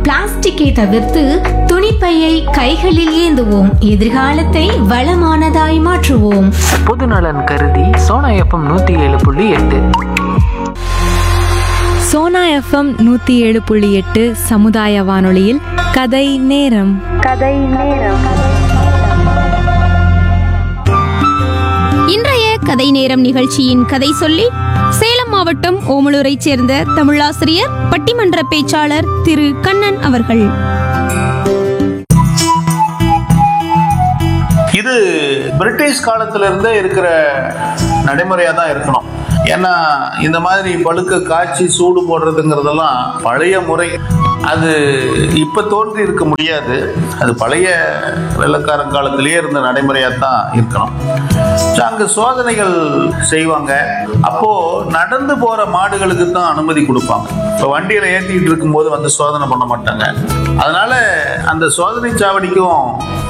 பிளாஸ்டிக்கை தவிர்த்து துணிப்பையை கைகளில் ஏந்துவோம் எதிர்காலத்தை வளமானதாய் மாற்றுவோம் பொதுநலன் கருதி சோனா எஃப்எம் நூற்றி ஏழு புள்ளி எட்டு சோனா எஃப்எம் நூற்றி ஏழு புள்ளி எட்டு சமுதாய வானொலியில் கதை நேரம் இன்றைய கதை நேரம் நிகழ்ச்சியின் கதை சொல்லி சேலம் மாவட்டம் ஓமலூரைச் சேர்ந்த தமிழாசிரியர் பட்டிமன்ற பேச்சாளர் திரு கண்ணன் அவர்கள் இது பிரிட்டிஷ் காலத்துல இருந்தே இருக்கிற நடைமுறையா தான் இருக்கணும் ஏன்னா இந்த மாதிரி பழுக்க காய்ச்சி சூடு போடுறதுங்கிறதெல்லாம் பழைய முறை அது இப்ப தோன்றி இருக்க முடியாது அது பழைய வெள்ளக்காரன் காலத்திலேயே இருந்த நடைமுறையா தான் இருக்கணும் So, அங்க சோதனைகள் செய்வாங்க அப்போ நடந்து போற மாடுகளுக்கு தான் அனுமதி கொடுப்பாங்க இப்போ வண்டியில ஏத்திக்கிட்டு இருக்கும்போது வந்து சோதனை பண்ண மாட்டாங்க அதனால அந்த சோதனை சாவடிக்கும்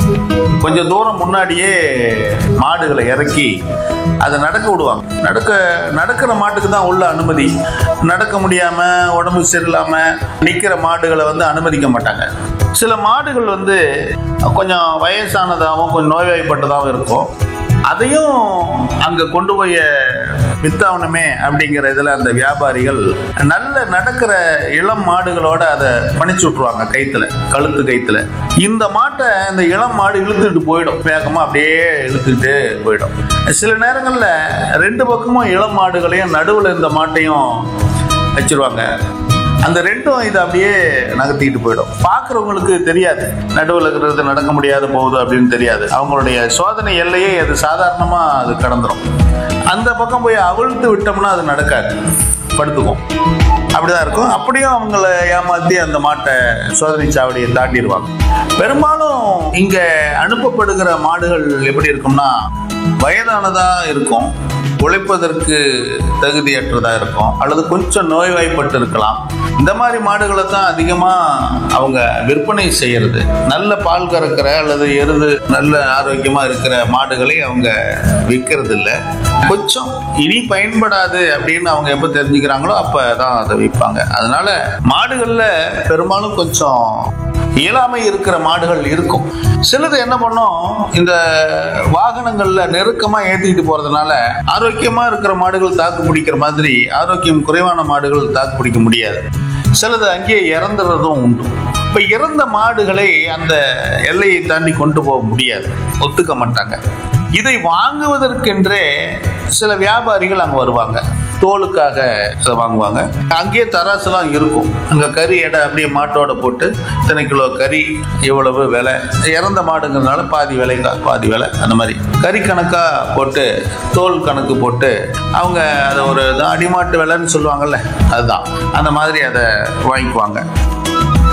கொஞ்சம் தூரம் முன்னாடியே மாடுகளை இறக்கி அதை நடக்க விடுவாங்க நடக்க நடக்கிற மாட்டுக்கு தான் உள்ள அனுமதி நடக்க முடியாம உடம்பு சரியில்லாம நிக்கிற மாடுகளை வந்து அனுமதிக்க மாட்டாங்க சில மாடுகள் வந்து கொஞ்சம் வயசானதாகவும் கொஞ்சம் நோய்வாய்ப்பட்டதாகவும் இருக்கும் அதையும் அங்க கொண்டு போய் வித்தாகணுமே அப்படிங்கிற இதுல அந்த வியாபாரிகள் நல்ல நடக்கிற இளம் மாடுகளோட அதை பணிச்சு விட்டுருவாங்க கைத்துல கழுத்து கைத்துல இந்த மாட்டை இந்த இளம் மாடு இழுத்துட்டு போயிடும் வேகமா அப்படியே இழுத்துட்டு போயிடும் சில நேரங்கள்ல ரெண்டு பக்கமும் இளம் மாடுகளையும் நடுவுல இந்த மாட்டையும் வச்சிருவாங்க அந்த ரெண்டும் இதை அப்படியே நகர்த்திட்டு போயிடும் பார்க்குறவங்களுக்கு தெரியாது நடுவில் இருக்கிறது நடக்க முடியாத போகுது அப்படின்னு தெரியாது அவங்களுடைய சோதனை எல்லையே அது சாதாரணமாக அது கடந்துரும் அந்த பக்கம் போய் அவிழ்த்து விட்டோம்னா அது நடக்காது படுத்துக்கும் அப்படிதான் இருக்கும் அப்படியும் அவங்கள ஏமாத்தி அந்த மாட்டை சோதனை சாவடியை தாண்டிடுவாங்க பெரும்பாலும் இங்க அனுப்பப்படுகிற மாடுகள் எப்படி இருக்கும்னா வயதானதா இருக்கும் உழைப்பதற்கு தகுதியற்றதா இருக்கும் அல்லது கொஞ்சம் நோய்வாய்ப்பட்டு இருக்கலாம் இந்த மாதிரி மாடுகளை தான் அதிகமா அவங்க விற்பனை செய்யறது நல்ல பால் கறக்கிற அல்லது எருது நல்ல ஆரோக்கியமா இருக்கிற மாடுகளை அவங்க விற்கிறது இல்லை கொஞ்சம் இனி பயன்படாது அப்படின்னு அவங்க எப்ப தெரிஞ்சுக்கிறாங்களோ அப்பதான் அதை விற்பாங்க அதனால மாடுகள்ல பெரும்பாலும் கொஞ்சம் இயலாமை இருக்கிற மாடுகள் இருக்கும் சிலது என்ன பண்ணும் இந்த வாகனங்கள்ல நெருக்கமா ஏத்திட்டு போறதுனால ஆரோக்கியமா இருக்கிற மாடுகள் தாக்கு பிடிக்கிற மாதிரி ஆரோக்கியம் குறைவான மாடுகள் தாக்கு பிடிக்க முடியாது சிலது அங்கேயே இறந்துறதும் உண்டு இப்ப இறந்த மாடுகளை அந்த எல்லையை தாண்டி கொண்டு போக முடியாது ஒத்துக்க மாட்டாங்க இதை வாங்குவதற்கென்றே சில வியாபாரிகள் அங்க வருவாங்க தோலுக்காக இதை வாங்குவாங்க அங்கேயே தராசுலாம் இருக்கும் அங்க கறி எடை அப்படியே மாட்டோட போட்டு இத்தனை கிலோ கறி இவ்வளவு விலை இறந்த மாடுங்கிறதுனால பாதி விலை பாதி விலை அந்த மாதிரி கறி கணக்கா போட்டு தோல் கணக்கு போட்டு அவங்க அதை ஒரு அடிமாட்டு விலைன்னு சொல்லுவாங்கல்ல அதுதான் அந்த மாதிரி அதை வாங்கிக்குவாங்க